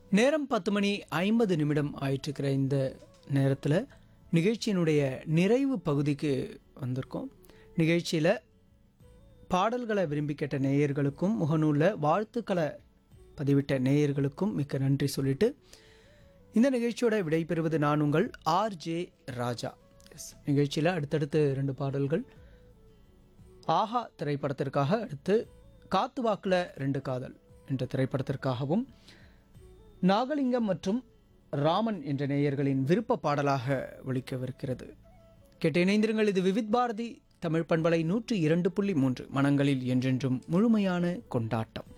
நேரம் பத்து மணி ஐம்பது நிமிடம் ஆயிட்டுருக்கிற இந்த நேரத்தில் நிகழ்ச்சியினுடைய நிறைவு பகுதிக்கு வந்திருக்கோம் நிகழ்ச்சியில் பாடல்களை விரும்பி கேட்ட நேயர்களுக்கும் முகநூலில் வாழ்த்துக்களை பதிவிட்ட நேயர்களுக்கும் மிக்க நன்றி சொல்லிட்டு இந்த நிகழ்ச்சியோட விடைபெறுவது நான் உங்கள் ஆர்ஜே ராஜா எஸ் நிகழ்ச்சியில் அடுத்தடுத்து ரெண்டு பாடல்கள் ஆஹா திரைப்படத்திற்காக அடுத்து காத்து வாக்குல ரெண்டு காதல் என்ற திரைப்படத்திற்காகவும் நாகலிங்கம் மற்றும் ராமன் என்ற நேயர்களின் விருப்ப பாடலாக ஒலிக்கவிருக்கிறது கேட்டு இணைந்திருங்கள் இது விவித் பாரதி தமிழ் பண்பலை நூற்றி இரண்டு புள்ளி மூன்று மனங்களில் என்றென்றும் முழுமையான கொண்டாட்டம்